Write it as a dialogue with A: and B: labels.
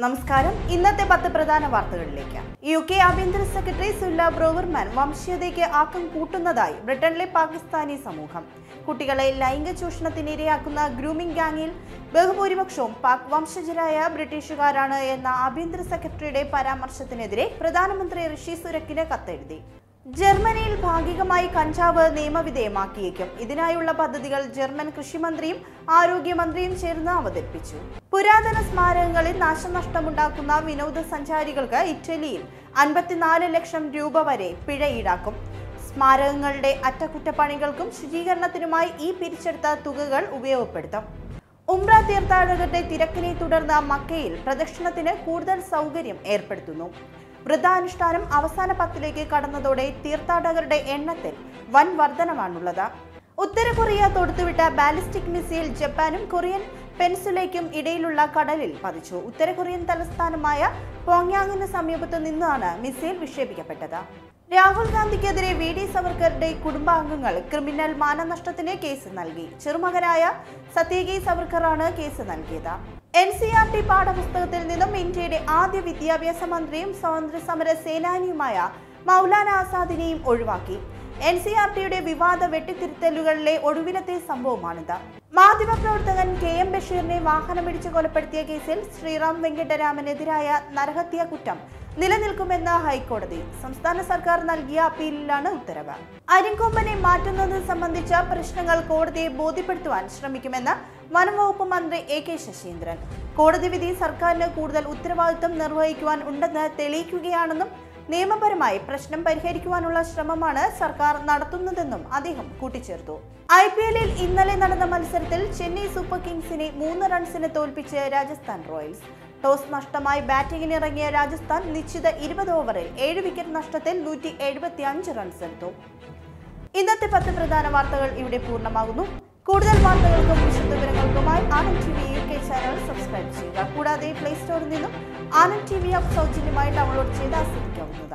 A: നമസ്കാരം ഇന്നത്തെ പത്ത് പ്രധാന വാർത്തകളിലേക്ക് യു കെ ആഭ്യന്തര സെക്രട്ടറി സുല്ല ബ്രോവർമാൻ വംശീയതയ്ക്ക് ആക്കം കൂട്ടുന്നതായി ബ്രിട്ടനിലെ പാകിസ്ഥാനി സമൂഹം കുട്ടികളെ ലൈംഗിക ചൂഷണത്തിന് ഇരയാക്കുന്ന ഗ്രൂമിംഗ് ഗാങ്ങിൽ ബഹുഭൂരിപക്ഷവും പാക് വംശജരായ ബ്രിട്ടീഷുകാരാണ് എന്ന ആഭ്യന്തര സെക്രട്ടറിയുടെ പരാമർശത്തിനെതിരെ പ്രധാനമന്ത്രി ഋഷി സുരക്കിന് കത്തെഴുതി ജർമ്മനിയിൽ ഭാഗികമായി കഞ്ചാവ് നിയമവിധേയമാക്കിയേക്കും ഇതിനായുള്ള പദ്ധതികൾ ജർമ്മൻ കൃഷിമന്ത്രിയും ആരോഗ്യമന്ത്രിയും ചേർന്ന് അവതരിപ്പിച്ചു പുരാതന സ്മാരകങ്ങളിൽ നാശനഷ്ടമുണ്ടാക്കുന്ന വിനോദസഞ്ചാരികൾക്ക് ഇറ്റലിയിൽ അൻപത്തിനാല് ലക്ഷം രൂപ വരെ പിഴ ഈടാക്കും സ്മാരകങ്ങളുടെ അറ്റകുറ്റപ്പണികൾക്കും ശുചീകരണത്തിനുമായി ഈ പിരിച്ചെടുത്ത തുകകൾ ഉപയോഗപ്പെടുത്തും ഉംറ തീർത്ഥാടകരുടെ തിരക്കിനെ തുടർന്ന് മക്കയിൽ പ്രദക്ഷിണത്തിന് കൂടുതൽ സൗകര്യം ഏർപ്പെടുത്തുന്നു വൃദ്ധാനുഷ്ഠാനം അവസാന പത്തിലേക്ക് കടന്നതോടെ തീർത്ഥാടകരുടെ എണ്ണത്തിൽ വൻ വർധനമാണുള്ളത് ഉത്തര കൊറിയ തൊടുത്തുവിട്ട ബാലിസ്റ്റിക് മിസൈൽ ജപ്പാനും കൊറിയൻ പെൻസുലയ്ക്കും ഇടയിലുള്ള കടലിൽ പതിച്ചു ഉത്തര കൊറിയൻ തലസ്ഥാനമായ പോങ്യാങ്ങിന് സമീപത്തു നിന്നാണ് മിസൈൽ വിക്ഷേപിക്കപ്പെട്ടത് രാഹുൽ ഗാന്ധിക്കെതിരെ വി ഡി സവർക്കറുടെ കുടുംബാംഗങ്ങൾ ക്രിമിനൽ മാനനഷ്ടത്തിന് കേസ് നൽകി ചെറുമകനായ സത്യകി സവർക്കറാണ് കേസ് നൽകിയത് എൻ സി ആർ ടി പാഠപുസ്തകത്തിൽ നിന്നും ഇന്ത്യയുടെ ആദ്യ വിദ്യാഭ്യാസ മന്ത്രിയും സ്വാതന്ത്ര്യ സമര സേനാനിയുമായ മൗലാന ആസാദിനെയും ഒഴിവാക്കി എൻ സി ആർ ടിയുടെ വിവാദ വെട്ടിത്തിരുത്തലുകളിലെ ഒടുവിലത്തെ സംഭവമാണിത് മാധ്യമപ്രവർത്തകൻ കെ എം ബഷീറിനെ വാഹനമിടിച്ച് കൊലപ്പെടുത്തിയ കേസിൽ ശ്രീറാം വെങ്കട്ടരാമനെതിരായ നരഹത്യാ കുറ്റം നിലനിൽക്കുമെന്ന് ഹൈക്കോടതി സംസ്ഥാന സർക്കാർ നൽകിയ അപ്പീലിലാണ് ഉത്തരവ് അരിക്കൊമ്പനെ മാറ്റുന്നത് സംബന്ധിച്ച പ്രശ്നങ്ങൾ കോടതിയെ ബോധ്യപ്പെടുത്തുവാൻ ശ്രമിക്കുമെന്ന് വനംവകുപ്പ് മന്ത്രി എ കെ ശശീന്ദ്രൻ കോടതി വിധി സർക്കാരിന് കൂടുതൽ ഉത്തരവാദിത്വം നിർവഹിക്കുവാൻ ഉണ്ടെന്ന് തെളിയിക്കുകയാണെന്നും നിയമപരമായി പ്രശ്നം പരിഹരിക്കുവാനുള്ള ശ്രമമാണ് സർക്കാർ നടത്തുന്നതെന്നും അദ്ദേഹം കൂട്ടിച്ചേർത്തു ഐ പി എല്ലിൽ ഇന്നലെ നടന്ന മത്സരത്തിൽ ചെന്നൈ സൂപ്പർ കിങ്സിനെ മൂന്ന് റൺസിന് തോൽപ്പിച്ച് രാജസ്ഥാൻ റോയൽസ് ടോസ് നഷ്ടമായി ബാറ്റിംഗിനിറങ്ങിയ രാജസ്ഥാൻ നിശ്ചിത ഇരുപത് ഓവറിൽ ഏഴ് വിക്കറ്റ് നഷ്ടത്തിൽ നൂറ്റി എഴുപത്തി അഞ്ച് റൺസ് എടുത്തു ഇന്നത്തെ പത്ത് പ്രധാന വാർത്തകൾ ഇവിടെ പൂർണ്ണമാകുന്നു കൂടുതൽ വാർത്തകൾക്കും വിശദവിവരങ്ങൾക്കുമായി Anand T V U K channel subscribe ചെയ്യുക കൂടാതെ പ്ലേ സ്റ്റോറിൽ നിന്നും ആനന്ദ് ടി വി ആപ്പ് സൗജന്യമായി ഡൗൺലോഡ് ചെയ്ത് ആസ്വദിക്കാവുന്നതാണ്